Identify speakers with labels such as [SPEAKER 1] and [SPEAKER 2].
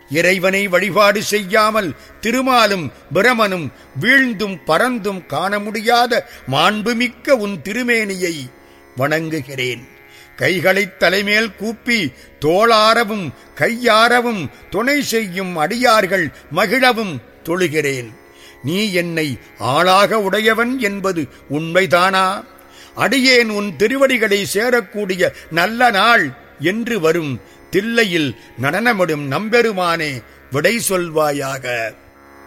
[SPEAKER 1] இறைவனை வழிபாடு செய்யாமல் திருமாலும் பிரமனும் வீழ்ந்தும் பறந்தும் காண முடியாத மாண்புமிக்க உன் திருமேனியை வணங்குகிறேன் கைகளைத் தலைமேல் கூப்பி தோளாரவும் கையாரவும் துணை செய்யும் அடியார்கள் மகிழவும் தொழுகிறேன் நீ என்னை ஆளாக உடையவன் என்பது உண்மைதானா அடியேன் உன் திருவடிகளை சேரக்கூடிய நல்ல நாள் என்று வரும் தில்லையில் நடனமிடும் நம்பெருமானே விடை சொல்வாயாக